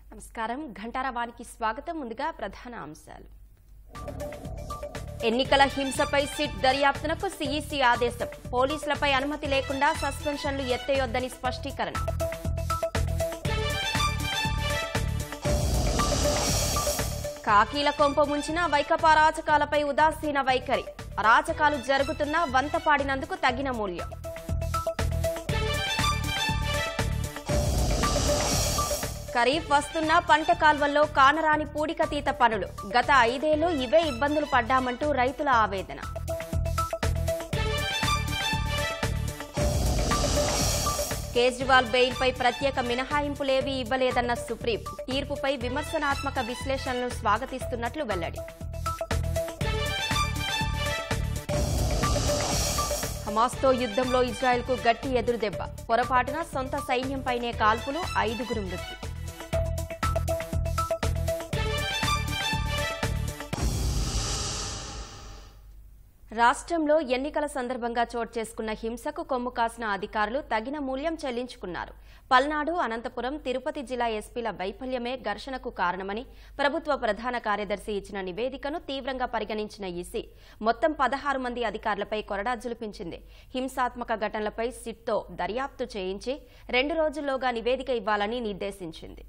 నమస్కారం ఘంటారవానికి స్వాగతం ముందుగా ప్రధాన అంశాలు ఎన్నికల హింసపై సిట్ దర్యాప్తునకు సీఈసీ ఆదేశం పోలీసులపై అనుమతి లేకుండా సస్పెన్షన్లు ఎత్తేయొద్దని స్పష్టీకరణ కాకీల కొంప ముంచిన వైకపా అరాచకాలపై ఉదాసీన వైఖరి అరాచకాలు జరుగుతున్నా వంతపాడినందుకు తగిన మూల్యం ఖరీఫ్ వస్తున్న పంట కాల్వల్లో కానరాని పూడికతీత పనులు గత ఐదేళ్లు ఇవే ఇబ్బందులు పడ్డామంటూ రైతుల ఆవేదన కేజ్రీవాల్ బెయిల్పై ప్రత్యేక మినహాయింపులేవీ ఇవ్వలేదన్న సుప్రీం తీర్పుపై విమర్శనాత్మక విశ్లేషణలు స్వాగతిస్తున్నట్లు వెల్లడి హమాస్తో యుద్ధంలో ఇజ్రాయెల్కు గట్టి ఎదురుదెబ్బ పొరపాటున సొంత సైన్యంపైనే కాల్పులు ఐదుగురు మృతి రాష్ట్రంలో ఎన్నికల సందర్భంగా చోటు చేసుకున్న హింసకు కొమ్ము కాసిన అధికారులు తగిన మూల్యం చెల్లించుకున్నారు పల్నాడు అనంతపురం తిరుపతి జిల్లా ఎస్పీల వైఫల్యమే ఘర్షణకు కారణమని ప్రభుత్వ ప్రధాన కార్యదర్శి ఇచ్చిన నివేదికను తీవ్రంగా పరిగణించిన ఈసీ మొత్తం పదహారు మంది అధికారులపై కొరడా జులిపించింది హింసాత్మక ఘటనలపై సిట్తో దర్యాప్తు చేయించి రెండు రోజుల్లోగా నివేదిక ఇవ్వాలని నిర్దేశించింది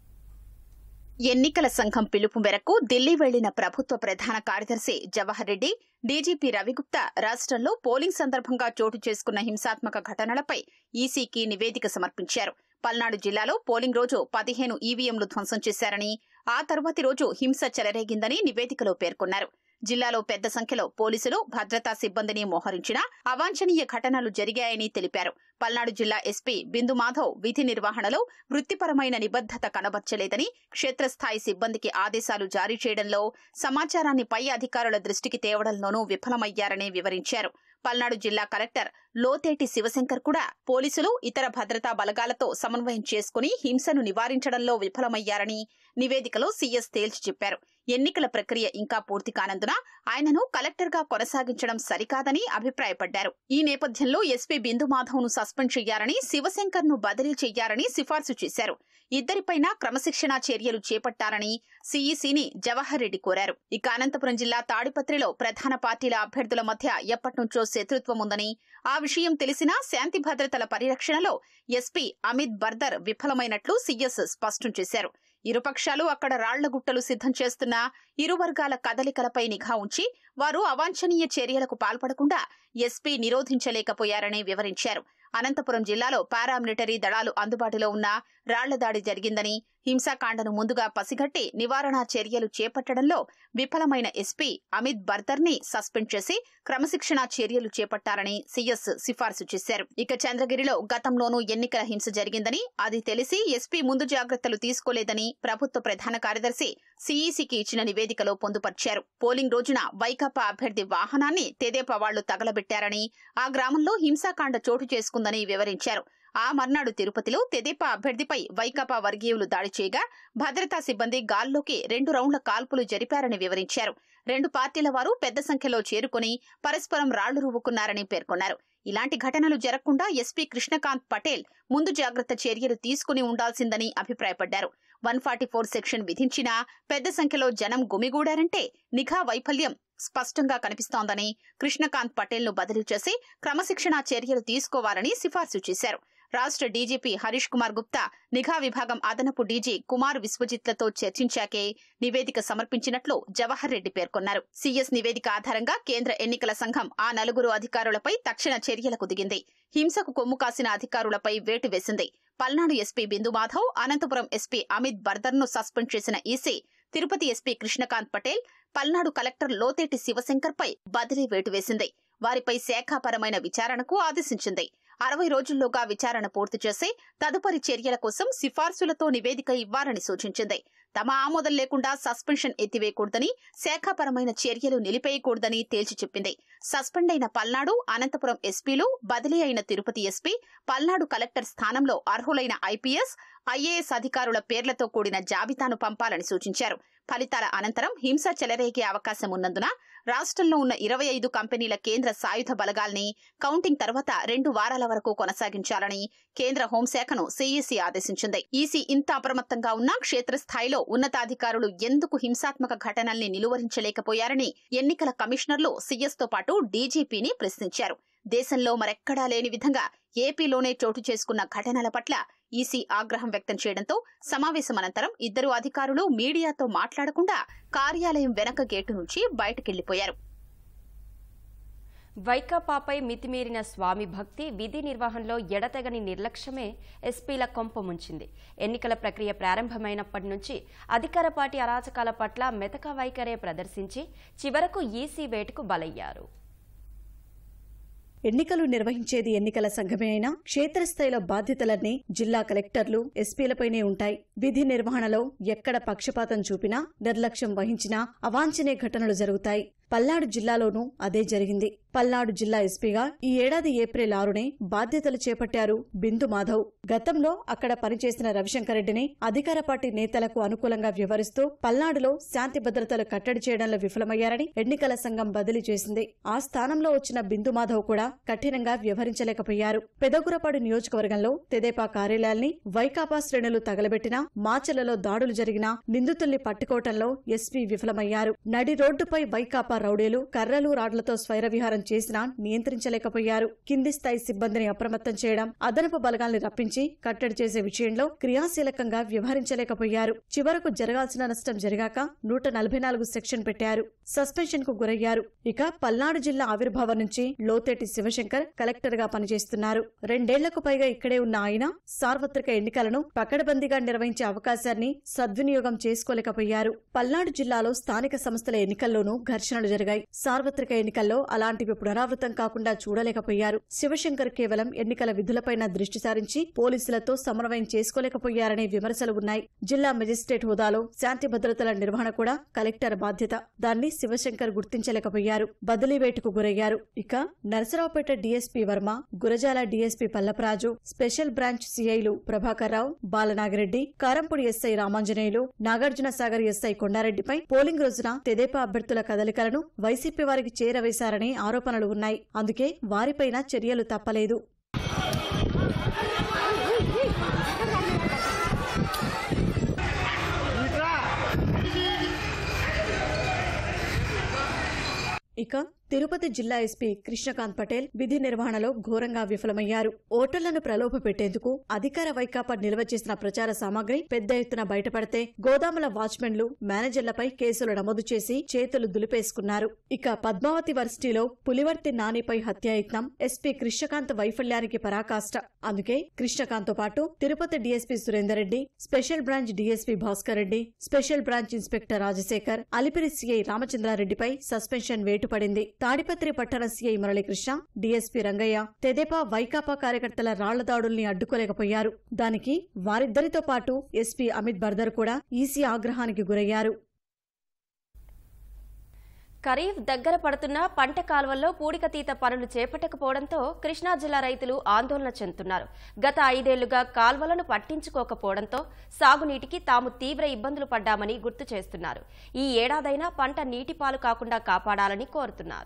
ఎన్నికల సంఘం పిలుపు మేరకు ఢిల్లీ వెళ్లిన ప్రభుత్వ ప్రధాన కార్యదర్శి జవహర్ రెడ్డి డీజీపీ రవిగుప్తా రాష్ట్రంలో పోలింగ్ సందర్భంగా చోటు చేసుకున్న హింసాత్మక ఘటనలపై ఈసీకి నివేదిక సమర్పించారు పల్నాడు జిల్లాలో పోలింగ్ రోజు పదిహేను ఈవీఎంలు ధ్వంసం చేశారని ఆ తర్వాతి రోజు హింస చెలరేగిందని నివేదికలో పేర్కొన్నారు జిల్లాలో పెద్ద సంఖ్యలో పోలీసులు భద్రతా సిబ్బందిని మోహరించిన అవాంఛనీయ ఘటనలు జరిగాయని తెలిపారు పల్నాడు జిల్లా ఎస్పీ బిందు మాధవ్ విధి నిర్వహణలో వృత్తిపరమైన నిబద్దత కనబర్చలేదని క్షేత్రస్థాయి సిబ్బందికి ఆదేశాలు జారీ చేయడంలో సమాచారాన్ని పై అధికారుల దృష్టికి తేవడంలోనూ విఫలమయ్యారని వివరించారు పల్నాడు జిల్లా కలెక్టర్ లోతేటి శివశంకర్ కూడా పోలీసులు ఇతర భద్రతా బలగాలతో సమన్వయం చేసుకుని హింసను నివారించడంలో విఫలమయ్యారని నివేదికలో సీఎస్ తేల్చి చెప్పారు ఎన్నికల ప్రక్రియ ఇంకా పూర్తి కానందున ఆయనను కలెక్టర్గా కొనసాగించడం సరికాదని అభిప్రాయపడ్డారు ఈ నేపథ్యంలో ఎస్పీ బిందు మాధవ్ను సస్పెండ్ చేయాలని శివశంకర్ను బదిలీ చేయాలని సిఫార్సు చేశారు ఇద్దరిపైన క్రమశిక్షణా చర్యలు చేపట్టాలని సీఈసీని జవహర్ రెడ్డి కోరారు ఇక అనంతపురం జిల్లా తాడిపత్రిలో ప్రధాన పార్టీల అభ్యర్థుల మధ్య ఎప్పటినుంచో శత్రుత్వం ఉందని ఆ విషయం తెలిసినా శాంతి భద్రతల పరిరక్షణలో ఎస్పీ అమిత్ బర్దర్ విఫలమైనట్లు సీఎస్ స్పష్టం చేశారు ఇరుపక్షాలు అక్కడ రాళ్ల గుట్టలు సిద్ధం చేస్తున్న ఇరు వర్గాల కదలికలపై నిఘా ఉంచి వారు అవాంఛనీయ చర్యలకు పాల్పడకుండా ఎస్పీ నిరోధించలేకపోయారని వివరించారు అనంతపురం జిల్లాలో పారామిలిటరీ దళాలు అందుబాటులో ఉన్న రాళ్ల దాడి జరిగిందని హింసాకాండను ముందుగా పసిగట్టి నివారణా చర్యలు చేపట్టడంలో విఫలమైన ఎస్పీ అమిత్ బర్దర్ని సస్పెండ్ చేసి క్రమశిక్షణా చర్యలు చేపట్టాలని సీఎస్ సిఫార్సు చేశారు ఇక చంద్రగిరిలో గతంలోనూ ఎన్నికల హింస జరిగిందని అది తెలిసి ఎస్పీ ముందు జాగ్రత్తలు తీసుకోలేదని ప్రభుత్వ ప్రధాన కార్యదర్శి సీఈసీకి ఇచ్చిన నివేదికలో పొందుపర్చారు పోలింగ్ రోజున వైకాపా అభ్యర్థి వాహనాన్ని తెదేపా వాళ్లు తగలబెట్టారని ఆ గ్రామంలో హింసాకాండ చోటు చేసుకుందని వివరించారు ఆ మర్నాడు తిరుపతిలో తెదేపా అభ్యర్థిపై వైకాపా వర్గీయులు దాడి చేయగా భద్రతా సిబ్బంది గాల్లోకి రెండు రౌండ్ల కాల్పులు జరిపారని వివరించారు రెండు పార్టీల వారు పెద్ద సంఖ్యలో చేరుకుని పరస్పరం రాళ్లు రువ్వుకున్నారని పేర్కొన్నారు ఇలాంటి ఘటనలు జరగకుండా ఎస్పీ కృష్ణకాంత్ పటేల్ ముందు జాగ్రత్త చర్యలు తీసుకుని ఉండాల్సిందని అభిప్రాయపడ్డారు వన్ ఫార్టీ ఫోర్ సెక్షన్ విధించినా పెద్ద సంఖ్యలో జనం గుమిగూడారంటే నిఘా వైఫల్యం స్పష్టంగా కనిపిస్తోందని కృష్ణకాంత్ పటేల్ ను బదిలీ చేసి క్రమశిక్షణా చర్యలు తీసుకోవాలని సిఫార్సు చేశారు రాష్ట్ర డీజీపీ హరీష్ కుమార్ గుప్తా నిఘా విభాగం అదనపు డీజీ కుమార్ విశ్వజిత్లతో చర్చించాకే నివేదిక సమర్పించినట్లు జవహర్ రెడ్డి పేర్కొన్నారు సీఎస్ నివేదిక ఆధారంగా కేంద్ర ఎన్నికల సంఘం ఆ నలుగురు అధికారులపై తక్షణ చర్యలకు దిగింది హింసకు కొమ్ము కాసిన అధికారులపై వేటు వేసింది పల్నాడు ఎస్పీ బిందు మాధవ్ అనంతపురం ఎస్పీ అమిత్ బర్దర్ను సస్పెండ్ చేసిన EC Tirupati SP Krishnakanth Patel Palnadu collector Lotheti శివశంకర్పై బదిలీ వేటు వేసింది వారిపై శాఖాపరమైన విచారణకు ఆదేశించింది అరవై రోజుల్లోగా విచారణ పూర్తి చేసి తదుపరి చర్యల కోసం సిఫార్సులతో నివేదిక ఇవ్వాలని సూచించింది తమ ఆమోదం లేకుండా సస్పెన్షన్ ఎత్తివేయకూడదని శాఖాపరమైన చర్యలు నిలిపేయకూడదని తేల్చి చెప్పింది సస్పెండ్ అయిన పల్నాడు అనంతపురం ఎస్పీలు బదిలీ అయిన తిరుపతి ఎస్పీ పల్నాడు కలెక్టర్ స్థానంలో అర్హులైన ఐపీఎస్ ఐఏఎస్ అధికారుల పేర్లతో కూడిన జాబితాను పంపాలని సూచించారు ఫలితాల అనంతరం హింస చెలరేగే అవకాశం ఉన్నందున రాష్ట్రంలో ఉన్న ఇరవై ఐదు కంపెనీల కేంద్ర సాయుధ బలగాల్ని కౌంటింగ్ తర్వాత రెండు వారాల వరకు కొనసాగించాలని కేంద్ర హోంశాఖను సీఈసీ ఆదేశించింది ఈసీ ఇంత అప్రమత్తంగా ఉన్నా క్షేత్రస్థాయిలో ఉన్నతాధికారులు ఎందుకు హింసాత్మక ఘటనల్ని నిలువరించలేకపోయారని ఎన్నికల కమిషనర్లు సీఎస్ తో పాటు డీజీపీని ప్రశ్నించారు దేశంలో మరెక్కడా లేని విధంగా ఏపీలోనే చోటు చేసుకున్న ఘటనల పట్ల ఈసీ ఆగ్రహం వ్యక్తం చేయడంతో సమావేశం అనంతరం ఇద్దరు అధికారులు మీడియాతో మాట్లాడకుండా కార్యాలయం వెనక గేటు నుంచి బయటకెళ్లిపోయారు వైకాపాపై మితిమీరిన స్వామి భక్తి విధి నిర్వహణలో ఎడతెగని నిర్లక్ష్యమే ఎస్పీల కొంపముంచింది ఎన్నికల ప్రక్రియ ప్రారంభమైనప్పటి నుంచి అధికార పార్టీ అరాచకాల పట్ల మెతక వైఖరే ప్రదర్శించి చివరకు ఈసీ వేటుకు బలయ్యారు ఎన్నికలు నిర్వహించేది ఎన్నికల సంఘమే అయినా క్షేత్రస్థాయిలో బాధ్యతలన్నీ జిల్లా కలెక్టర్లు ఎస్పీలపైనే ఉంటాయి విధి నిర్వహణలో ఎక్కడ పక్షపాతం చూపినా నిర్లక్ష్యం వహించినా అవాంఛనీయ ఘటనలు జరుగుతాయి పల్నాడు జిల్లాలోనూ అదే జరిగింది పల్నాడు జిల్లా ఎస్పీగా ఈ ఏడాది ఏప్రిల్ ఆరునే బాధ్యతలు చేపట్టారు బిందు మాధవ్ గతంలో అక్కడ పనిచేసిన రవిశంకర్ రెడ్డిని అధికార పార్టీ నేతలకు అనుకూలంగా వ్యవహరిస్తూ పల్నాడులో శాంతి భద్రతలు కట్టడి చేయడంలో విఫలమయ్యారని ఎన్నికల సంఘం బదిలీ చేసింది ఆ స్థానంలో వచ్చిన బిందు మాధవ్ కూడా కఠినంగా వ్యవహరించలేకపోయారు పెదగురపాడు నియోజకవర్గంలో తెదేపా కార్యాలయాల్ని వైకాపా శ్రేణులు తగలబెట్టినా మాచలలో దాడులు జరిగినా నిందితుల్ని పట్టుకోవటంలో ఎస్పీ విఫలమయ్యారు నడి రోడ్డుపై వైకాపా రౌడీలు కర్రలు రాడ్లతో స్వైర విహారం చేసినా నియంత్రించలేకపోయారు కింది స్థాయి సిబ్బందిని అప్రమత్తం చేయడం అదనపు బలగాల్ని రప్పించి కట్టడి చేసే విషయంలో క్రియాశీలకంగా వ్యవహరించలేకపోయారు చివరకు జరగాల్సిన నష్టం జరిగాక నూట నలభై నాలుగు సెక్షన్ పెట్టారు సస్పెన్షన్ కు గురయ్యారు ఇక పల్నాడు జిల్లా ఆవిర్భావం నుంచి లోతేటి శివశంకర్ కలెక్టర్ గా పనిచేస్తున్నారు రెండేళ్లకు పైగా ఇక్కడే ఉన్న ఆయన సార్వత్రిక ఎన్నికలను పకడ్బందీగా నిర్వహించే అవకాశాన్ని సద్వినియోగం చేసుకోలేకపోయారు పల్నాడు జిల్లాలో స్థానిక సంస్థల ఎన్నికల్లోనూ ఘర్షణలు జరిగాయి సార్వత్రిక ఎన్నికల్లో అలాంటివి పునరావృతం కాకుండా చూడలేకపోయారు శివశంకర్ కేవలం ఎన్నికల విధులపైన దృష్టి సారించి పోలీసులతో సమన్వయం చేసుకోలేకపోయారనే విమర్శలు ఉన్నాయి జిల్లా మెజిస్ట్రేట్ హోదాలో శాంతి భద్రతల నిర్వహణ కూడా కలెక్టర్ బాధ్యత దాన్ని శివశంకర్ గుర్తించలేకపోయారు బదిలీ వేటుకు గురయ్యారు ఇక Narasaraopet DSP Varma Gurazala DSP Pallaparaju special branch సీఐలు ప్రభాకర్ రావు బాలనాగిరెడ్డి కారంపూడి ఎస్ఐ రామాంజనేయులు నాగార్జున సాగర్ ఎస్ఐ కొండారెడ్డిపై పోలింగ్ రోజున తెదేపా అభ్యర్థుల కదలికలను వైసీపీ వారికి చేరవేశారని ఆరోపణలు ఉన్నాయి అందుకే వారిపైన చర్యలు తప్పలేదు ఇక తిరుపతి జిల్లా ఎస్పీ కృష్ణకాంత్ పటేల్ విధి నిర్వహణలో ఘోరంగా విఫలమయ్యారు ఓటర్లను ప్రలోభ పెట్టేందుకు అధికార వైకాపా నిల్వ చేసిన ప్రచార సామాగ్రి పెద్ద ఎత్తున బయటపడితే గోదాముల వాచ్మెన్లు మేనేజర్లపై కేసులు నమోదు చేసి చేతులు దులిపేసుకున్నారు ఇక పద్మావతి వర్సిటీలో పులివర్తి నానిపై హత్యాయత్నం ఎస్పీ కృష్ణకాంత్ వైఫల్యానికి పరాకాష్ట అందుకే కృష్ణకాంత్ తో పాటు Tirupati DSP Surender Reddy special branch DSP Bhaskar Reddy special branch inspector Rajasekhar Alipiri CI రామచంద్రారెడ్డిపై సస్పెన్షన్ వేటు పడింది తాడిపత్రి పట్టణ సీఐ మురళీకృష్ణ డీఎస్పీ రంగయ్య తెదేపా వైకాపా కార్యకర్తల రాళ్ల దాడుల్ని అడ్డుకోలేకపోయారు దానికి వారిద్దరితో పాటు ఎస్పీ అమిత్ బర్దర్ కూడా ఈసీ ఆగ్రహానికి గురయ్యారు ఖరీఫ్ దగ్గర పడుతున్న పంట కాలువల్లో పూడికతీత పనులు చేపట్టకపోవడంతో కృష్ణా జిల్లా రైతులు ఆందోళన చెందుతున్నారు గత ఐదేళ్లుగా కాల్వలను పట్టించుకోకపోవడంతో సాగునీటికి తాము తీవ్ర ఇబ్బందులు పడ్డామని గుర్తు చేస్తున్నారు ఈ ఏడాదైనా పంట నీటి పాలు కాకుండా కాపాడాలని కోరుతున్నారు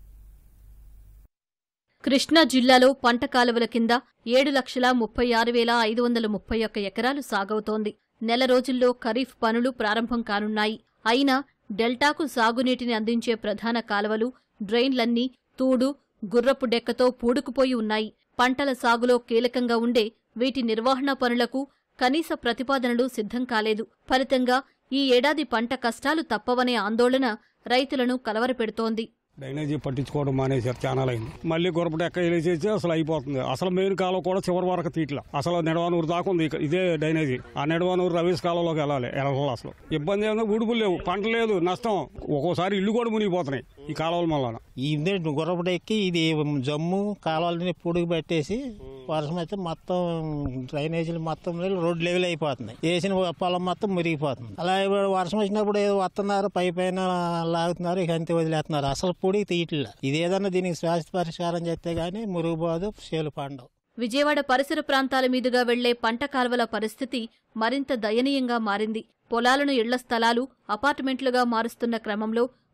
కృష్ణా జిల్లాలో పంట కాలువల కింద ఏడు లక్షల ముప్పై ఆరు వేల ఐదు వందల ముప్పై ఒక్క ఎకరాలు సాగవుతోంది నెల రోజుల్లో ఖరీఫ్ పనులు ప్రారంభం కానున్నాయి అయినా డెల్టాకు సాగునీటిని అందించే ప్రధాన కాలువలు డ్రైన్లన్నీ తూడు గుర్రపు డెక్కతో పూడుకుపోయి ఉన్నాయి పంటల సాగులో కీలకంగా ఉండే వీటి నిర్వహణ పనులకు కనీస ప్రతిపాదనలు సిద్ధం కాలేదు ఫలితంగా ఈ ఏడాది పంట కష్టాలు తప్పవనే ఆందోళన రైతులను కలవరపెడుతోంది డ్రైనేజీ పట్టించుకోవడం మానేశారు చాలా అయింది మళ్ళీ గురపటి ఎక్క వేసేసి అసలు అయిపోతుంది అసలు మెయిన్ కాలువ కూడా చివరి వరకు తీట్ల అసలు నెడవానూరు దాకా ఉంది ఇక- ఇదే డ్రైనేజీ ఆ నెడవానూరు రవీస్ కాలువలోకి వెళ్ళాలి వెళ్ళాలి అసలు ఇబ్బంది ఏమో ఉడుపులు లేవు పంట లేదు నష్టం ఒక్కోసారి ఇల్లు కూడా మునిగిపోతున్నాయి ఈ కాలువల వల్ల ఇదే గుర్రపడి ఎక్కి ఇది జమ్ము కాలువలని పొడుగు పెట్టేసి వర్షం అయితే మొత్తం డ్రైనేజీలు మొత్తం రోడ్ లెవెల్ అయిపోతుంది వేసిన పొలం మొత్తం మురిగిపోతుంది అలా ఇప్పుడు వర్షం వచ్చినప్పుడు ఏదో వస్తున్నారు పై పైన లాగుతున్నారు ఇక అంతే వదిలేస్తున్నారు అసలు పొడిగి తీయట్లే ఇది ఏదన్నా దీనికి శాశ్వత పరిష్కారం చేస్తే గానీ మురుగుపోదు చేలు పండవు విజయవాడ పరిసర ప్రాంతాల మీదుగా వెళ్లే పంట కాల్వల పరిస్థితి మరింత దయనీయంగా మారింది పొలాలను ఇళ్ల స్థలాలు అపార్ట్మెంట్లుగా మారుస్తున్న క్రమంలో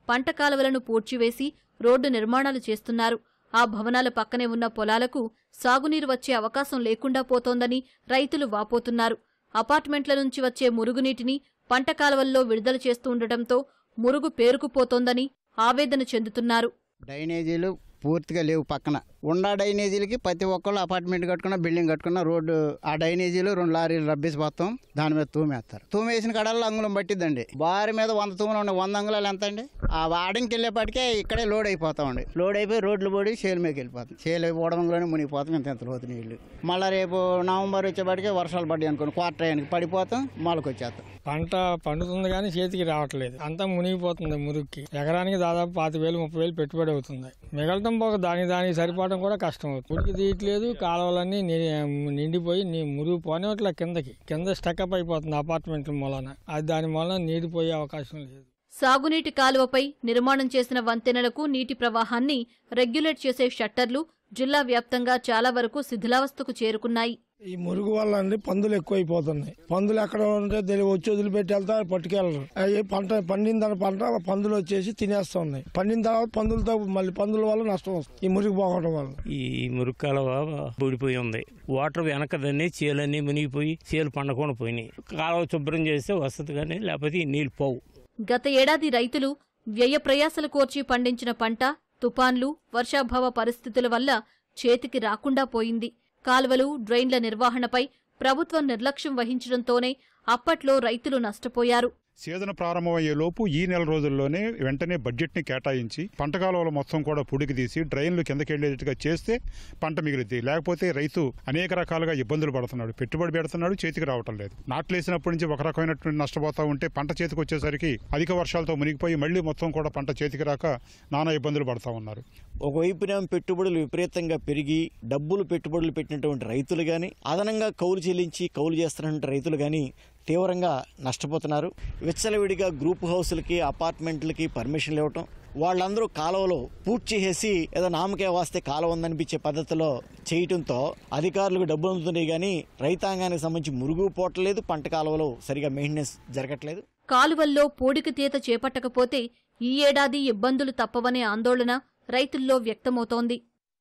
పంట కాలువలను పూడ్చివేసి రోడ్డు నిర్మాణాలు చేస్తున్నారు ఆ భవనాల పక్కనే ఉన్న పొలాలకు సాగునీరు వచ్చే అవకాశం లేకుండా పోతోందని రైతులు వాపోతున్నారు అపార్ట్మెంట్ల నుంచి వచ్చే మురుగునీటిని పంట కాలువల్లో విడుదల చేస్తూ ఉండటంతో మురుగు పేరుకుపోతోందని ఆవేదన చెందుతున్నారు డ్రైనేజీలు పూర్తిగా లేవు పక్కన ఉన్న డ్రైనేజీలకి ప్రతి ఒక్కళ్ళు అపార్ట్మెంట్ కట్టుకున్న బిల్డింగ్ కట్టుకున్న రోడ్డు ఆ డ్రైనేజీలు రెండు లారీలు రబ్బేసి పోతాం దాని మీద తూమేస్తారు తూమేసిన కడల్లో అంగుళం పట్టిద్దండి బారి మీద వంద తూములు ఉన్నాయి వంద అంగుళాలు ఎంత అండి ఆ వాడింకి వెళ్ళేపాటికే ఇక్కడే లోడ్ అయిపోతామండి లోడ్ అయిపోయి రోడ్లు పోడి చేలు మీదకి వెళ్ళిపోతాం చేలు ఓడంలోనే మునిగిపోతాం ఇంత ఇంత లోతు నీళ్ళు మళ్ళీ రేపు నవంబర్ వచ్చేపాటికే వర్షాలు పడ్డాయి అనుకోండి క్వార్టర్ అయ్యానికి పడిపోతాం మొలకి వచ్చేస్తాం పంట పండుతుంది కానీ చేతికి రావట్లేదు అంతా మునిగిపోతుంది మురుగుకి ఎకరానికి దాదాపు పాతి వేలు ముప్పై వేలు పెట్టుబడి అవుతుంది మిగలటం పోక దానికి దానికి సరిపోవడం కూడా కష్టం అవుతుంది ఉడికి తీయట్లేదు కాలువలన్నీ ని- నిండిపోయి నీ మురుగు పోనివట్ల కిందకి కింద స్టక్అప్ అయిపోతుంది అపార్ట్మెంట్ల మూలన అది దాని మూలన నీడిపోయే అవకాశం లేదు సాగునీటి కాలువపై నిర్మాణం చేసిన వంతెనలకు నీటి ప్రవాహాన్ని రెగ్యులేట్ చేసే షట్టర్లు జిల్లా వ్యాప్తంగా చాలా వరకు శిథిలావస్థకు చేరుకున్నాయి ఈ మురుగు వల్ల అండి పందులు ఎక్కువైపోతున్నాయి పందులు ఎక్కడ ఉంటే తెలియ వచ్చి వదిలిపెట్టి వెళ్తారు పట్టుకెళ్ళరు అవి పంట పండిన తర్వాత పంట పందులు వచ్చేసి తినేస్తా ఉన్నాయి పండిన తర్వాత పందులతో మళ్ళీ పందుల వల్ల నష్టం వస్తుంది ఈ మురుగు పోవడం వల్ల ఈ మురుగు కాలువ ఊడిపోయి ఉంది వాటర్ వెనకదన్ని చేలన్నీ మునిగిపోయి చేలు పండకుండా పోయినాయి కాలువ శుభ్రం చేస్తే వస్తుంది కానీ లేకపోతే ఈ నీళ్ళు పోవు గత ఏడాది రైతులు వ్యయ ప్రయాసలు కోర్చి పండించిన పంట తుపాన్లు వర్షాభావ పరిస్థితుల వల్ల చేతికి రాకుండా పోయింది కాల్వలు డ్రైన్ల నిర్వహణపై ప్రభుత్వం నిర్లక్ష్యం వహించడంతోనే అప్పట్లో రైతులు నష్టపోయారు సీజన్ ప్రారంభమయ్యే లోపు ఈ నెల రోజుల్లోనే వెంటనే బడ్జెట్ని కేటాయించి పంట కాలువలు మొత్తం కూడా పుడికి తీసి డ్రైన్లు కిందకి వెళ్ళేట్టుగా చేస్తే పంట మిగులుద్ది లేకపోతే రైతు అనేక రకాలుగా ఇబ్బందులు పడుతున్నాడు పెట్టుబడి పెడుతున్నాడు చేతికి రావటం లేదు నాట్లేసినప్పటి నుంచి ఒక రకమైనటువంటి నష్టపోతా ఉంటే పంట చేతికి వచ్చేసరికి అధిక వర్షాలతో మునిగిపోయి మళ్ళీ మొత్తం కూడా పంట చేతికి రాక నానా ఇబ్బందులు పడతా ఉన్నారు ఒకవైపునేమో పెట్టుబడులు విపరీతంగా పెరిగి డబ్బులు పెట్టుబడులు పెట్టినటువంటి రైతులు కానీ అదనంగా కౌలు చెల్లించి కౌలు చేస్తున్నటువంటి రైతులు కానీ తీవ్రంగా నష్టపోతున్నారు విచ్చలవిడిగా గ్రూప్ హౌస్లకి అపార్ట్మెంట్లకి పర్మిషన్లు ఇవ్వటం వాళ్ళందరూ కాలువలో పూర్తి చేసి ఏదో నామకే వాస్తే కాలువ ఉందనిపించే పద్ధతిలో చేయటంతో అధికారులకు డబ్బులు అందుతున్నాయి కానీ రైతాంగానికి సంబంధించి మురుగు పోవట్లేదు పంట కాలువలో సరిగా మెయింటెనెన్స్ జరగట్లేదు కాలువల్లో పూడికి తీత చేపట్టకపోతే ఈ ఏడాది ఇబ్బందులు తప్పవనే ఆందోళన రైతుల్లో వ్యక్తమవుతోంది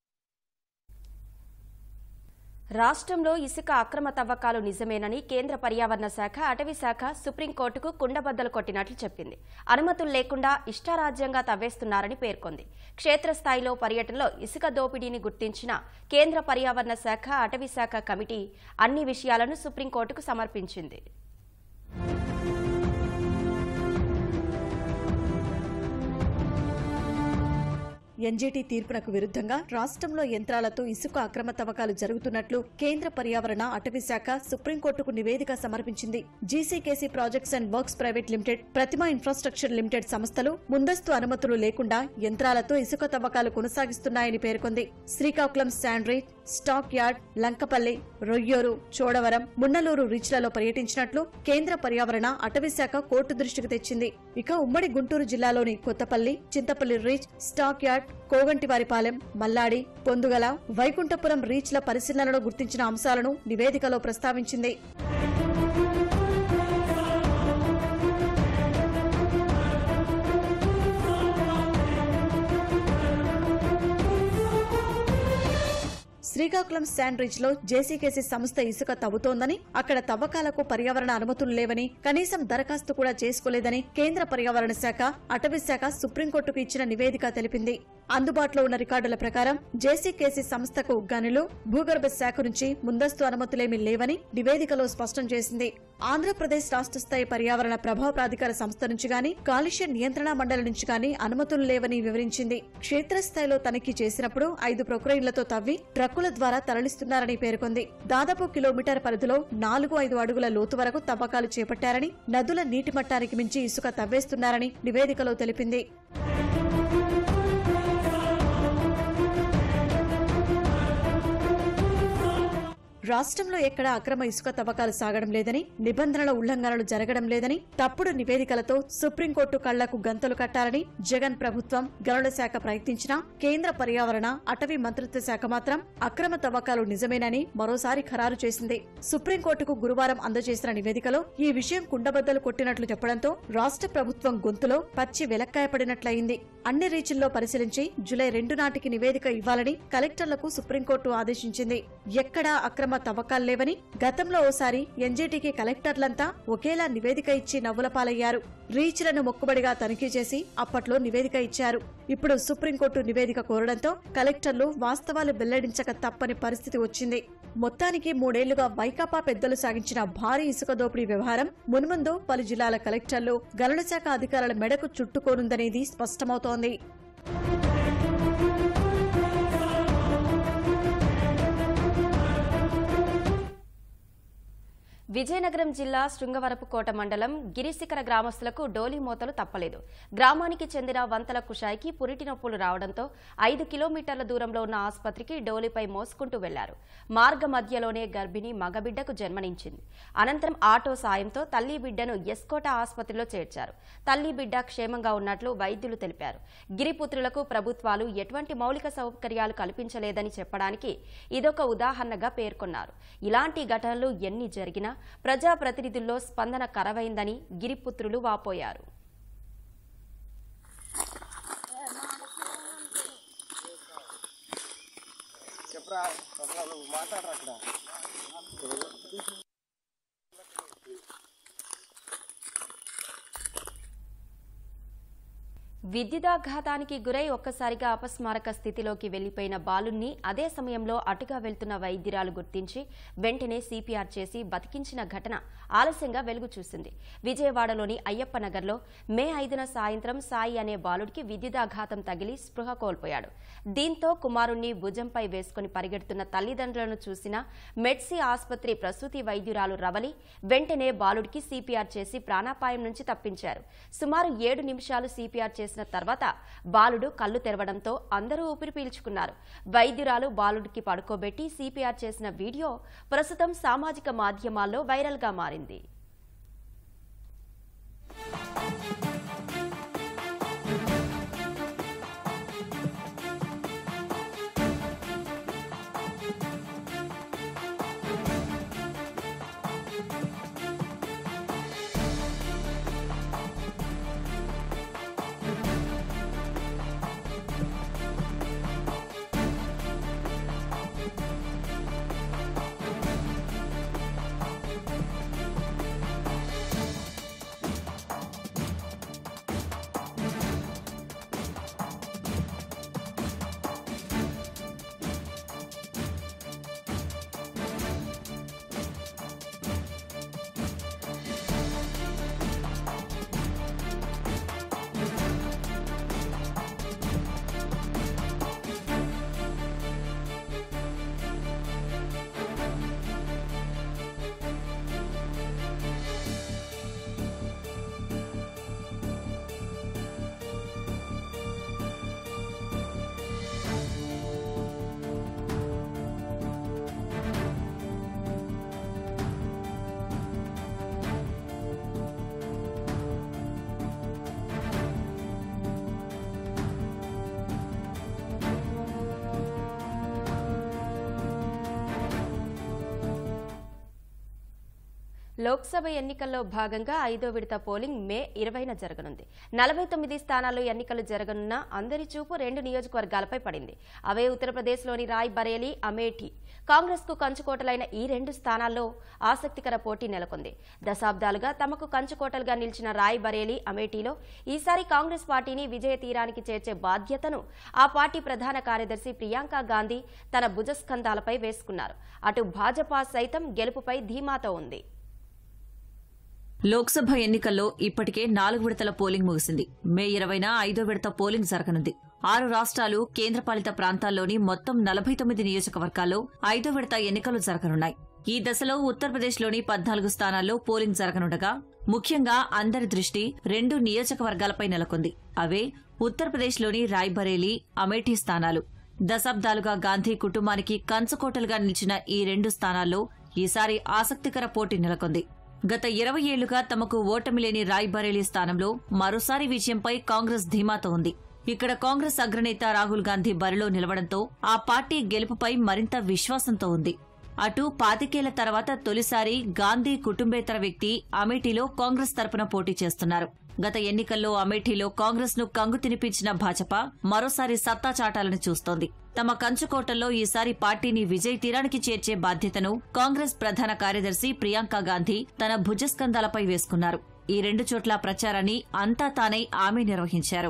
రాష్ట్రంలో ఇసుక అక్రమ తవ్వకాలు నిజమేనని కేంద్ర పర్యావరణ శాఖ అటవీ శాఖ సుప్రీంకోర్టుకు కుండబద్దలు కొట్టినట్లు చెప్పింది అనుమతులు లేకుండా ఇష్టారాజ్యంగా తవ్వేస్తున్నారని పేర్కొంది క్షేత్రస్థాయిలో పర్యటనలో ఇసుక దోపిడీని గుర్తించిన కేంద్ర పర్యావరణ శాఖ అటవీ శాఖ కమిటీ అన్ని విషయాలను సుప్రీంకోర్టుకు సమర్పించింది ఎన్జీటీ తీర్పునకు విరుద్ధంగా రాష్ట్రంలో యంత్రాలతో ఇసుక అక్రమ తవ్వకాలు జరుగుతున్నట్లు కేంద్ర పర్యావరణ అటవీ శాఖ సుప్రీంకోర్టుకు నివేదిక సమర్పించింది GCKC Projects and Works Private Limited Prathima Infrastructure Limited సంస్థలు ముందస్తు అనుమతులు లేకుండా యంత్రాలతో ఇసుక తవ్వకాలు కొనసాగిస్తున్నాయని పేర్కొంది శ్రీకాకుళం శాండ్రీట్ స్టాక్ యార్డ్ లంకపల్లి రొయ్యూరు చోడవరం మున్నలూరు రీచ్లలో పర్యటించినట్లు కేంద్ర పర్యావరణ అటవీ శాఖ కోర్టు దృష్టికి తెచ్చింది ఇక ఉమ్మడి గుంటూరు జిల్లాలోని Kothapalli Chintapalli reach stock yard Kogantivaripalem Malladi Pondugala Vaikunthapuram రీచ్ల పరిశీలనలో గుర్తించిన అంశాలను నివేదికలో ప్రస్తావించింది శ్రీకాకుళం శాండ్ రిచ్ లో జేసీకేసీ సంస్థ ఇసుక తవ్వుతోందని అక్కడ తవ్వకాలకు పర్యావరణ అనుమతులు లేవని కనీసం దరఖాస్తు కూడా చేసుకోలేదని కేంద్ర పర్యావరణ శాఖ అటవీ శాఖ సుప్రీంకోర్టుకు ఇచ్చిన నివేదిక తెలిపింది అందుబాటులో ఉన్న రికార్డుల ప్రకారం జేసీకేసీ సంస్థకు గనులు భూగర్భ శాఖ నుంచి ముందస్తు అనుమతులేమీ లేవని నివేదికలో స్పష్టం చేసింది ఆంధ్రప్రదేశ్ రాష్ట్ర స్థాయి పర్యావరణ ప్రభావ ప్రాధికార సంస్థ నుంచి గాని కాలుష్య నియంత్రణ మండలి నుంచి గాని అనుమతులు లేవని వివరించింది క్షేత్రస్థాయిలో తనిఖీ చేసినప్పుడు ఐదు ప్రొక్రైన్లతో తవ్వి ట్రక్కుల ద్వారా తరలిస్తున్నారని పేర్కొంది దాదాపు కిలోమీటర్ పరిధిలో నాలుగు ఐదు అడుగుల లోతు వరకు తవ్వకాలు చేపట్టారని నదుల నీటి మట్టానికి మించి ఇసుక తవ్వేస్తున్నారని నివేదికలో తెలిపింది రాష్ట్రంలో ఎక్కడ అక్రమ ఇసుక తవ్వకాలు సాగడం లేదని నిబంధనల ఉల్లంఘనలు జరగడం లేదని తప్పుడు నివేదికలతో సుప్రీంకోర్టు కళ్లకు గంతలు కట్టాలని జగన్ ప్రభుత్వం గనుల శాఖ ప్రయత్నించినా కేంద్ర పర్యావరణ అటవీ మంత్రిత్వ శాఖ మాత్రం అక్రమ తవ్వకాలు నిజమేనని మరోసారి ఖరారు చేసింది సుప్రీంకోర్టుకు గురువారం అందజేసిన నివేదికలో ఈ విషయం కుండబద్దలు కొట్టినట్లు చెప్పడంతో రాష్ట్ర ప్రభుత్వం గొంతులో పచ్చి వెలక్కాయపడినట్లయింది అన్ని రీచుల్లో పరిశీలించి జులై రెండు నాటికి నివేదిక ఇవ్వాలని కలెక్టర్లకు సుప్రీంకోర్టు ఆదేశించింది ఎక్కడా అక్రమ తవ్వకాలు లేవని గతంలో ఓసారి ఎన్జీటీకి కలెక్టర్లంతా ఒకేలా నివేదిక ఇచ్చి నవ్వుల పాలయ్యారు రీచ్లను మొక్కుబడిగా తనిఖీ చేసి అప్పట్లో నివేదిక ఇచ్చారు ఇప్పుడు సుప్రీంకోర్టు నివేదిక కోరడంతో కలెక్టర్లు వాస్తవాలు వెల్లడించక తప్పని పరిస్థితి వచ్చింది మొత్తానికి మూడేళ్లుగా వైకాపా పెద్దలు సాగించిన భారీ ఇసుక దోపిడీ వ్యవహారం మున్ముందు పలు జిల్లాల కలెక్టర్లు గనుల శాఖ అధికారుల మెడకు చుట్టుకోనుందనేది స్పష్టమవుతోంది విజయనగరం జిల్లా శృంగవరపుకోట మండలం గిరిశిఖర గ్రామస్తులకు డోలీ మోతలు తప్పలేదు గ్రామానికి చెందిన వంతల కుషాయికి పురిటి నొప్పులు రావడంతో ఐదు కిలోమీటర్ల దూరంలో ఉన్న ఆసుపత్రికి డోలీపై మోసుకుంటూ వెళ్లారు మార్గ మధ్యలోనే గర్భిణి మగబిడ్డకు జన్మనించింది అనంతరం ఆటో సాయంతో తల్లి బిడ్డను ఎస్కోట ఆసుపత్రిలో చేర్చారు తల్లి బిడ్డ క్షేమంగా ఉన్నట్లు వైద్యులు తెలిపారు గిరిపుత్రులకు ప్రభుత్వాలు ఎటువంటి మౌలిక సౌకర్యాలు కల్పించలేదని చెప్పడానికి ఇదొక ఉదాహరణగా పేర్కొన్నారు ఇలాంటి ఘటనలు ఎన్ని జరిగినా ప్రజాప్రతినిధుల్లో స్పందన కరవైందని గిరిపుత్రులు వాపోయారు విద్యుదాఘాతానికి గురై ఒక్కసారిగా అపస్మారక స్థితిలోకి వెళ్లిపోయిన బాలుణ్ణి అదే సమయంలో అటుగా వెళ్తున్న వైద్యురాలు గుర్తించి వెంటనే సిపిఆర్ చేసి బతికించిన ఘటన ఆలస్యంగా వెలుగు చూసింది విజయవాడలోని అయ్యప్ప నగర్లో మే ఐదున సాయంత్రం సాయి అనే బాలుడికి విద్యుదాఘాతం తగిలి స్పృహ కోల్పోయాడు దీంతో కుమారుణ్ణి భుజంపై వేసుకుని పరిగెడుతున్న తల్లిదండ్రులను చూసిన మెడ్సీ ఆసుపత్రి ప్రసూతి వైద్యురాలు రవలి వెంటనే బాలుడికి సిపిఆర్ చేసి ప్రాణాపాయం నుంచి తప్పించారు సుమారు ఏడు నిమిషాలు సిపిఆర్ చేసిన తర్వాత బాలుడు కళ్ళు తెరవడంతో అందరూ ఊపిరి పీల్చుకున్నారు వైద్యురాలు బాలుడికి పడుకోబెట్టి సిపిఆర్ చేసిన వీడియో ప్రస్తుతం సామాజిక మాధ్యమాల్లో వైరల్గా మారింది లోక్సభ ఎన్నికల్లో భాగంగా ఐదో విడత పోలింగ్ మే ఇరవైన జరగనుంది నలభై తొమ్మిది స్థానాల్లో ఎన్నికలు జరగనున్న అందరి చూపు రెండు నియోజకవర్గాలపై పడింది అవే ఉత్తరప్రదేశ్లోని రాయ్ బరేలీ అమేఠీ కాంగ్రెస్ కు కంచుకోటలైన ఈ రెండు స్థానాల్లో ఆసక్తికర పోటీ నెలకొంది దశాబ్దాలుగా తమకు కంచుకోటలుగా నిలిచిన రాయ్ బరేలీ అమేఠీలో ఈసారి కాంగ్రెస్ పార్టీని విజయ తీరానికి చేర్చే బాధ్యతను ఆ పార్టీ ప్రధాన కార్యదర్శి ప్రియాంక గాంధీ తన భుజస్కంధాలపై వేసుకున్నారు అటు భాజపా సైతం గెలుపుపై ధీమాతో ఉంది లోక్సభ ఎన్నికల్లో ఇప్పటికే నాలుగు విడతల పోలింగ్ ముగిసింది మే ఇరవైన ఐదో విడత పోలింగ్ జరగనుంది ఆరు రాష్ట్రాలు కేంద్రపాలిత ప్రాంతాల్లోని మొత్తం నలభై తొమ్మిది నియోజకవర్గాల్లో ఐదో విడత ఎన్నికలు జరగనున్నాయి ఈ దశలో ఉత్తరప్రదేశ్లోని పద్నాలుగు స్థానాల్లో పోలింగ్ జరగనుండగా ముఖ్యంగా అందరి దృష్టి రెండు నియోజకవర్గాలపై నెలకొంది అవే ఉత్తరప్రదేశ్లోని రాయ్బరేలీ అమేఠీ స్థానాలు దశాబ్దాలుగా గాంధీ కుటుంబానికి కంచుకోటలుగా నిలిచిన ఈ రెండు స్థానాల్లో ఈసారి ఆసక్తికర పోటీ నెలకొంది గత ఇరవై ఏళ్లుగా తమకు ఓటమి లేని రాయ్బరేలీ స్థానంలో మరోసారి విజయంపై కాంగ్రెస్ ధీమాతో ఉంది ఇక్కడ కాంగ్రెస్ అగ్రనేత రాహుల్ గాంధీ బరిలో నిలవడంతో ఆ పార్టీ గెలుపుపై మరింత విశ్వాసంతో ఉంది అటు పాతికేళ్ల తర్వాత తొలిసారి గాంధీ కుటుంబేతర వ్యక్తి అమేఠీలో కాంగ్రెస్ తరపున పోటీ చేస్తున్నారు గత ఎన్నికల్లో అమేఠీలో కాంగ్రెస్ ను కంగు తినిపించిన భాజపా మరోసారి సత్తా చాటాలని చూస్తోంది తమ కంచుకోటల్లో ఈసారి పార్టీని విజయ్ తీరానికి చేర్చే బాధ్యతను కాంగ్రెస్ ప్రధాన కార్యదర్శి ప్రియాంక గాంధీ తన భుజస్కంధాలపై వేసుకున్నారు ఈ రెండు చోట్ల ప్రచారాన్ని అంతా తానై ఆమె నిర్వహించారు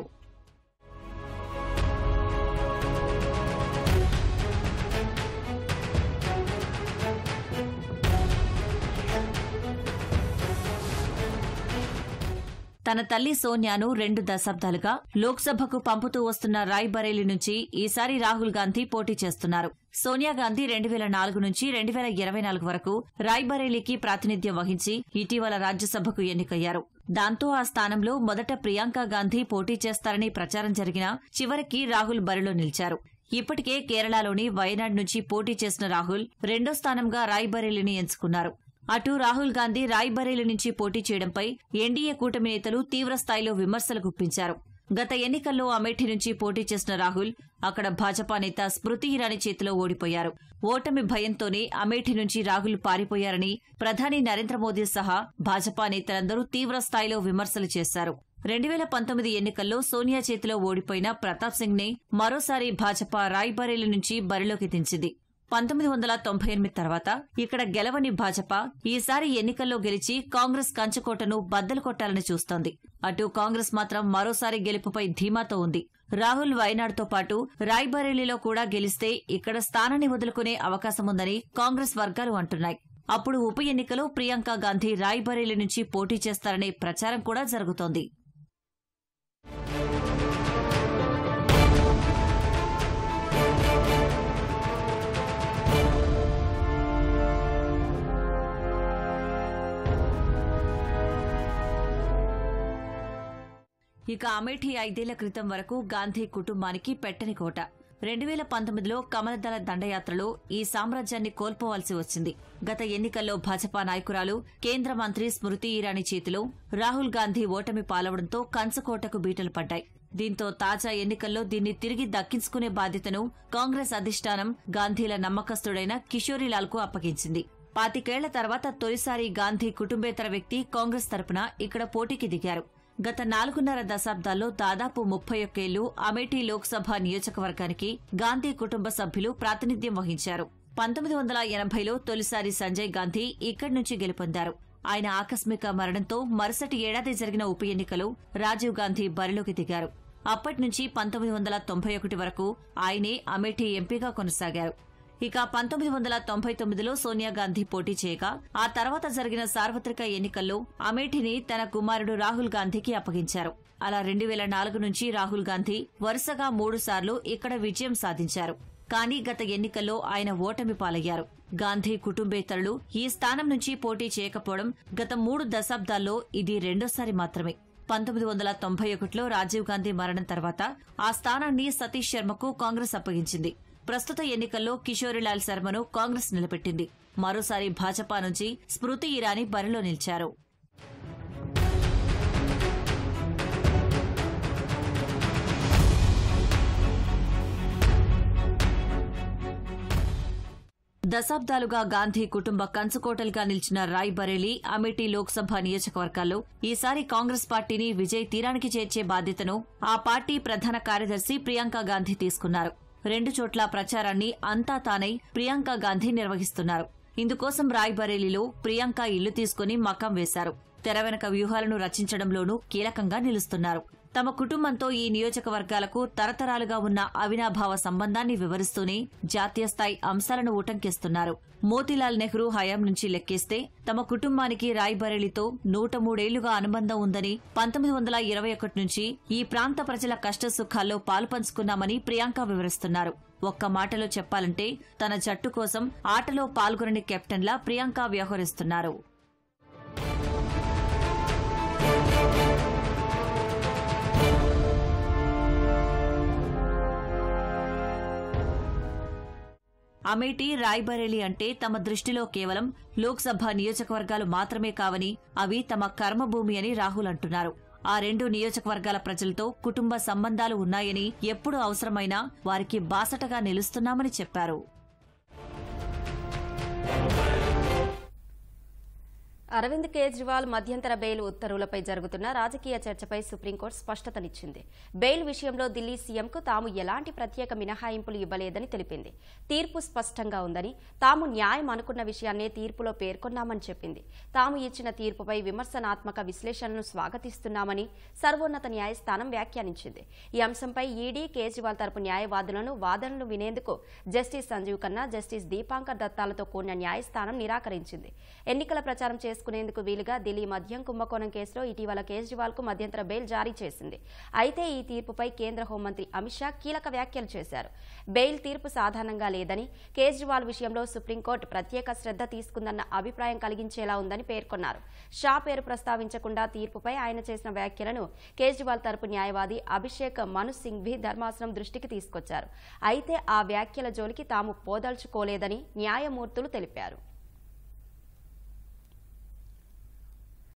తన తల్లి సోనియాను రెండు దశాబ్దాలుగా లోక్సభకు పంపుతూ వస్తున్న రాయ్బరేలీ నుంచి ఈసారి రాహుల్ గాంధీ పోటీ చేస్తున్నారు సోనియా గాంధీ రెండు వేల నాలుగు నుంచి రెండు వేల ఇరవై నాలుగు వరకు రాయ్బరేలీకి ప్రాతినిధ్యం వహించి ఇటీవల రాజ్యసభకు ఎన్నికయ్యారు దాంతో ఆ స్థానంలో మొదట ప్రియాంక గాంధీ పోటీ చేస్తారని ప్రచారం జరిగినా చివరికి రాహుల్ బరిలో నిలిచారు ఇప్పటికే కేరళలోని వయనాడ్ నుంచి పోటీ చేసిన రాహుల్ రెండో స్థానంగా రాయ్బరేలీని ఎంచుకున్నారు అటు రాహుల్ గాంధీ రాయ్బరేలీ నుంచి పోటీ చేయడంపై ఎన్డీఏ కూటమి నేతలు తీవ్రస్థాయిలో విమర్శలు గుప్పించారు గత ఎన్నికల్లో అమేఠీ నుంచి పోటీ చేసిన రాహుల్ అక్కడ భాజపా నేత స్మృతి ఇరానీ చేతిలో ఓడిపోయారు ఓటమి భయంతోనే అమేఠీ నుంచి రాహుల్ పారిపోయారని ప్రధాని నరేంద్ర మోదీ సహా భాజపా నేతలందరూ తీవ్ర స్థాయిలో విమర్శలు చేశారు రెండు వేల పంతొమ్మిది ఎన్నికల్లో సోనియా చేతిలో ఓడిపోయిన ప్రతాప్ సింగ్ ని మరోసారి భాజపా రాయ్బరేలీ నుంచి బరిలోకి దించింది పంతొమ్మిది వందల తొంభై ఎనిమిది తర్వాత ఇక్కడ గెలవని భాజపా ఈసారి ఎన్నికల్లో గెలిచి కాంగ్రెస్ కంచుకోటను బద్దలు కొట్టాలని చూస్తోంది అటు కాంగ్రెస్ మాత్రం మరోసారి గెలుపుపై ధీమాతో ఉంది రాహుల్ వయనాడ్తో పాటు రాయ్బరేలీలో కూడా గెలిస్తే ఇక్కడ స్థానాన్ని వదులుకునే అవకాశముందని కాంగ్రెస్ వర్గాలు అంటున్నాయి అప్పుడు ఉప ఎన్నికలో ప్రియాంక గాంధీ రాయ్బరేలీ నుంచి పోటీ చేస్తారనే ప్రచారం కూడా జరుగుతోంది ఇక అమేఠీ ఐదేళ్ల క్రితం వరకు గాంధీ కుటుంబానికి పెట్టని కోట రెండు వేల పంతొమ్మిదిలో కమలదళ దండయాత్రలో ఈ సామ్రాజ్యాన్ని కోల్పోవాల్సి వచ్చింది గత ఎన్నికల్లో భాజపా నాయకురాలు కేంద్ర మంత్రి స్మృతి ఇరానీ చేతిలో రాహుల్ గాంధీ ఓటమి పాలవడంతో కంచకోటకు బీటలు పడ్డాయి దీంతో తాజా ఎన్నికల్లో దీన్ని తిరిగి దక్కించుకునే బాధ్యతను కాంగ్రెస్ అధిష్టానం గాంధీల నమ్మకస్తుడైన కిషోరీలాల్ కు అప్పగించింది పాతికేళ్ల తర్వాత తొలిసారి గాంధీ కుటుంబేతర వ్యక్తి కాంగ్రెస్ తరపున ఇక్కడ పోటీకి దిగారు గత నాలుగున్నర దశాబ్దాల్లో దాదాపు ముప్పై ఒక్కేళ్లు అమేఠీ లోక్సభ నియోజకవర్గానికి గాంధీ కుటుంబ సభ్యులు ప్రాతినిధ్యం వహించారు పంతొమ్మిది వందల ఎనభైలో తొలిసారి సంజయ్ గాంధీ ఇక్కడి నుంచి గెలుపొందారు ఆయన ఆకస్మిక మరణంతో మరుసటి ఏడాది జరిగిన ఉప ఎన్నికలో రాజీవ్ గాంధీ బరిలోకి దిగారు అప్పటి నుంచి పంతొమ్మిది వందల తొంభై ఒకటి వరకు ఆయనే అమేఠీ ఎంపీగా కొనసాగారు ఇక పంతొమ్మిది వందల తొంభై తొమ్మిదిలో సోనియా గాంధీ పోటీ చేయగా ఆ తర్వాత జరిగిన సార్వత్రిక ఎన్నికల్లో అమేఠీని తన కుమారుడు రాహుల్ గాంధీకి అప్పగించారు అలా రెండు వేల నాలుగు నుంచి రాహుల్ గాంధీ వరుసగా మూడు సార్లు ఇక్కడ విజయం సాధించారు కానీ గత ఎన్నికల్లో ఆయన ఓటమి పాలయ్యారు గాంధీ కుటుంబేతరులు ఈ స్థానం నుంచి పోటీ చేయకపోవడం గత మూడు దశాబ్దాల్లో ఇది రెండోసారి మాత్రమే పంతొమ్మిది వందల తొంభై ఒకటిలో రాజీవ్ గాంధీ మరణం తర్వాత ఆ స్థానాన్ని సతీష్ శర్మకు కాంగ్రెస్ అప్పగించింది ప్రస్తుత ఎన్నికల్లో కిషోరిలాల్ శర్మను కాంగ్రెస్ నిలబెట్టింది మరోసారి భాజపా నుంచి స్మృతి ఇరానీ బరిలో నిలిచారు దశాబ్దాలుగా గాంధీ కుటుంబ కంచుకోటలుగా నిలిచిన రాయ్ బరేలీ అమేఠీ లోక్సభ నియోజకవర్గాల్లో ఈసారి కాంగ్రెస్ పార్టీని విజయ్ తీరానికి చేర్చే బాధ్యతను ఆ పార్టీ ప్రధాన కార్యదర్శి ప్రియాంక గాంధీ తీసుకున్నారు రెండు చోట్ల ప్రచారాన్ని అంతా తానై ప్రియాంక గాంధీ నిర్వహిస్తున్నారు ఇందుకోసం రాయ్ బరేలీలో ప్రియాంక ఇల్లు తీసుకుని మకం వేశారు తెర వెనక వ్యూహాలను రచించడంలోనూ కీలకంగా నిలుస్తున్నారు తమ కుటుంబంతో ఈ నియోజకవర్గాలకు తరతరాలుగా ఉన్న అవినాభావ సంబంధాన్ని వివరిస్తూనే జాతీయ స్థాయి అంశాలను ఉటంకిస్తున్నారు మోతీలాల్ నెహ్రూ హయాం నుంచి లెక్కేస్తే తమ కుటుంబానికి రాయ్బరేలీతో నూట మూడేళ్లుగా అనుబంధం ఉందని పంతొమ్మిది వందల ఇరవై ఒకటి నుంచి ఈ ప్రాంత ప్రజల కష్టసుఖాల్లో పాలుపంచుకున్నామని ప్రియాంక వివరిస్తున్నారు ఒక్క మాటలో చెప్పాలంటే తన జట్టు కోసం ఆటలో పాల్గొనని కెప్టెన్లా ప్రియాంక వ్యవహరిస్తున్నారు అమేఠీ రాయ్బరేలీ అంటే తమ దృష్టిలో కేవలం లోక్సభ నియోజకవర్గాలు మాత్రమే కావని అవి తమ కర్మభూమి అని రాహుల్ అంటున్నారు ఆ రెండు నియోజకవర్గాల ప్రజలతో కుటుంబ సంబంధాలు ఉన్నాయని ఎప్పుడు అవసరమైనా వారికి బాసటగా నిలుస్తున్నామని చెప్పారు అరవింద్ కేజ్రీవాల్ మధ్యంతర బెయిల్ ఉత్తర్వులపై జరుగుతున్న రాజకీయ చర్చపై సుప్రీంకోర్టు స్పష్టతనిచ్చింది బెయిల్ విషయంలో ఢిల్లీ సీఎంకు తాము ఎలాంటి ప్రత్యేక మినహాయింపులు ఇవ్వలేదని తెలిపింది తీర్పు స్పష్టంగా ఉందని తాము న్యాయం అనుకున్న విషయాన్నే తీర్పులో పేర్కొన్నామని చెప్పింది తాము ఇచ్చిన తీర్పుపై విమర్శనాత్మక విశ్లేషణను స్వాగతిస్తున్నామని సర్వోన్నత న్యాయస్థానం వ్యాఖ్యానించింది ఈ అంశంపై ఈడీ కేజ్రీవాల్ తరపు న్యాయవాదులను వాదనలు వినేందుకు జస్టిస్ సంజీవ్ ఖన్నా జస్టిస్ దీపాంకర్ దత్తాలతో కూడిన న్యాయస్థానం నిరాకరించింది ఎన్నికల ప్రచారం చేసుకునేందుకు వీలుగా ఢిల్లీ మద్యం కుంభకోణం కేసులో ఇటీవల కేజ్రీవాల్ కు మధ్యంతర బెయిల్ జారీ చేసింది అయితే ఈ తీర్పుపై కేంద్ర హోంమంత్రి అమిత్ షా కీలక వ్యాఖ్యలు చేశారు బెయిల్ తీర్పు సాధారణంగా లేదని కేజ్రీవాల్ విషయంలో సుప్రీంకోర్టు ప్రత్యేక శ్రద్ధ తీసుకుందన్న అభిప్రాయం కలిగించేలా ఉందని పేర్కొన్నారు షా పేరు ప్రస్తావించకుండా తీర్పుపై ఆయన చేసిన వ్యాఖ్యలను కేజ్రీవాల్ తరపు న్యాయవాది అభిషేక్ మను సింఘ్వి ధర్మాసనం దృష్టికి తీసుకొచ్చారు అయితే ఆ వ్యాఖ్యల జోలికి తాము పోదలుచుకోలేదని న్యాయమూర్తులు తెలిపారు